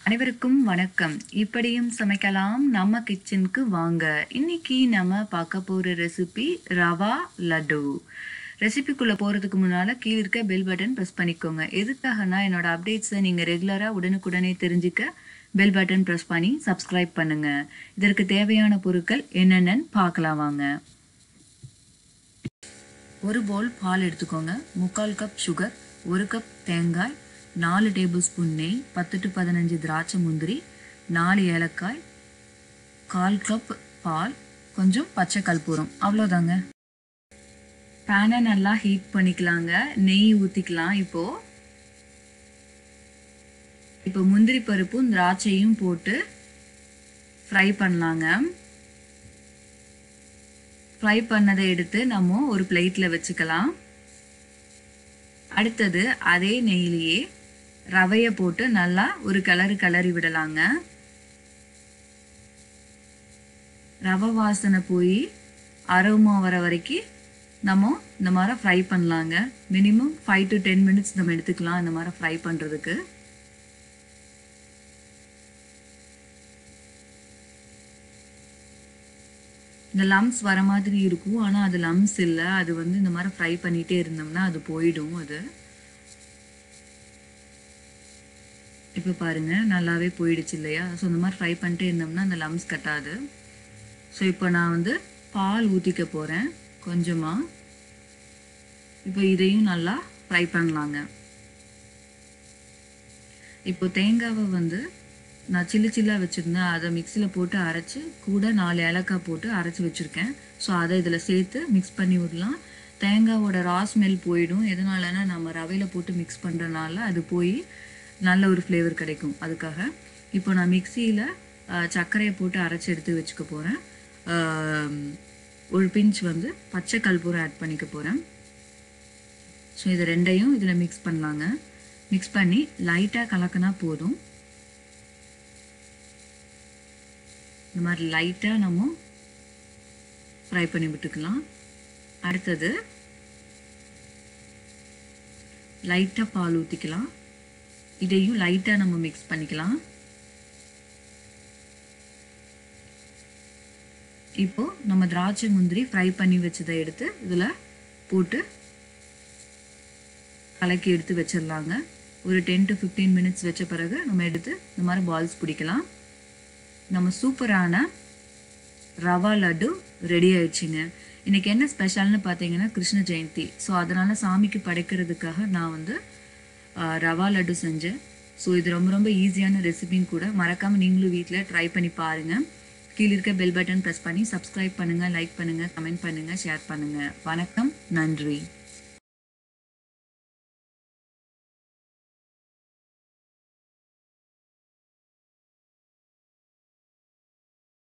அனைவருக்கும் வணக்கம் இப்படியும் சமைக்கலாம் நம்ம கிச்சனுக்கு வாங்க இன்னைக்கு நம்ம பார்க்க போகிற ரெசிபி ரவா லட்டு ரெசிபிக்குள்ளே போகிறதுக்கு முன்னால் கீழே இருக்க பெல் பட்டன் ப்ரெஸ் பண்ணிக்கோங்க எதுக்காகனா என்னோட அப்டேட்ஸை நீங்கள் ரெகுலராக உடனுக்குடனே தெரிஞ்சுக்க பெல் பட்டன் ப்ரெஸ் பண்ணி சப்ஸ்கிரைப் பண்ணுங்க இதற்கு தேவையான பொருட்கள் என்னென்னு பார்க்கலாம் வாங்க ஒரு பவுல் பால் எடுத்துக்கோங்க முக்கால் கப் சுகர் ஒரு கப் தேங்காய் நாலு டேபிள் ஸ்பூன் நெய் பத்து டு பதினஞ்சு திராட்சை முந்திரி நாலு ஏலக்காய் கால் கப் பால் கொஞ்சம் பச்சை கற்பூரம் அவ்வளோதாங்க பேனை நல்லா ஹீட் பண்ணிக்கலாங்க நெய் ஊற்றிக்கலாம் இப்போது இப்போ முந்திரி பருப்பும் திராட்சையும் போட்டு ஃப்ரை பண்ணலாங்க ஃப்ரை பண்ணதை எடுத்து நம்ம ஒரு பிளேட்டில் வச்சுக்கலாம் அடுத்தது அதே நெய்லியே ரவையை போட்டு நல்லா ஒரு கலரு கலரி விடலாங்க ரவை வாசனை போய் அரோமா வர வரைக்கும் நம்ம இந்த மாதிரி ஃப்ரை பண்ணலாங்க minimum five to ten minutes நம்ம எடுத்துக்கலாம் இந்த மாதிரி ஃப்ரை பண்ணுறதுக்கு இந்த லம்ஸ் வர மாதிரி இருக்கும் ஆனால் அது லம்ஸ் இல்லை அது வந்து இந்த மாதிரி ஃப்ரை பண்ணிகிட்டே இருந்தோம்னா அது போயிடும் அது இப்போ பாருங்கள் நல்லாவே போயிடுச்சு இல்லையா ஸோ இந்த மாதிரி ஃப்ரை பண்ணிட்டே இருந்தோம்னா அந்த லம்ஸ் கட்டாது ஸோ இப்போ நான் வந்து பால் ஊற்றிக்க போகிறேன் கொஞ்சமாக இப்போ இதையும் நல்லா ஃப்ரை பண்ணலாங்க இப்போ தேங்காவை வந்து நான் சில்லு சில்லாக வச்சுருந்தேன் அதை மிக்சியில் போட்டு அரைச்சி கூட நாலு ஏலக்காய் போட்டு அரைச்சி வச்சுருக்கேன் ஸோ அதை இதில் சேர்த்து மிக்ஸ் பண்ணி விடலாம் தேங்காவோட ரா ஸ்மெல் போயிடும் எதனாலனா நம்ம ரவையில் போட்டு மிக்ஸ் பண்ணுறனால அது போய் நல்ல ஒரு ஃப்ளேவர் கிடைக்கும் அதுக்காக இப்போ நான் மிக்சியில் சர்க்கரையை போட்டு அரைச்சி எடுத்து வச்சுக்க போகிறேன் ஒரு பிஞ்ச் வந்து பச்சை கல்பூரம் ஆட் பண்ணிக்க போகிறேன் ஸோ இது ரெண்டையும் இதில் மிக்ஸ் பண்ணலாங்க மிக்ஸ் பண்ணி லைட்டாக கலக்கினா போதும் இந்த மாதிரி லைட்டாக நம்ம ஃப்ரை பண்ணி விட்டுக்கலாம் அடுத்தது லைட்டாக பால் ஊற்றிக்கலாம் இதையும் லைட்டாக நம்ம மிக்ஸ் பண்ணிக்கலாம் இப்போது நம்ம திராட்சை முந்திரி ஃப்ரை பண்ணி வச்சதை எடுத்து இதில் போட்டு கலக்கி எடுத்து வச்சிடலாங்க ஒரு டென் டு ஃபிஃப்டீன் மினிட்ஸ் வச்ச பிறகு நம்ம எடுத்து இந்த மாதிரி பால்ஸ் பிடிக்கலாம் நம்ம சூப்பரான ரவா லட்டு ரெடி ஆயிடுச்சுங்க இன்றைக்கி என்ன ஸ்பெஷல்னு பார்த்தீங்கன்னா கிருஷ்ண ஜெயந்தி ஸோ அதனால் சாமிக்கு படைக்கிறதுக்காக நான் வந்து ரவா லட்டு செஞ்சேன் ஸோ இது ரொம்ப ரொம்ப ஈஸியான ரெசிபியும் கூட மறக்காமல் நீங்களும் வீட்டில் ட்ரை பண்ணி பாருங்கள் கீழே இருக்க பெல் பட்டன் ப்ரெஸ் பண்ணி சப்ஸ்கிரைப் பண்ணுங்கள் லைக் பண்ணுங்கள் கமெண்ட் பண்ணுங்கள் ஷேர் பண்ணுங்கள் வணக்கம் நன்றி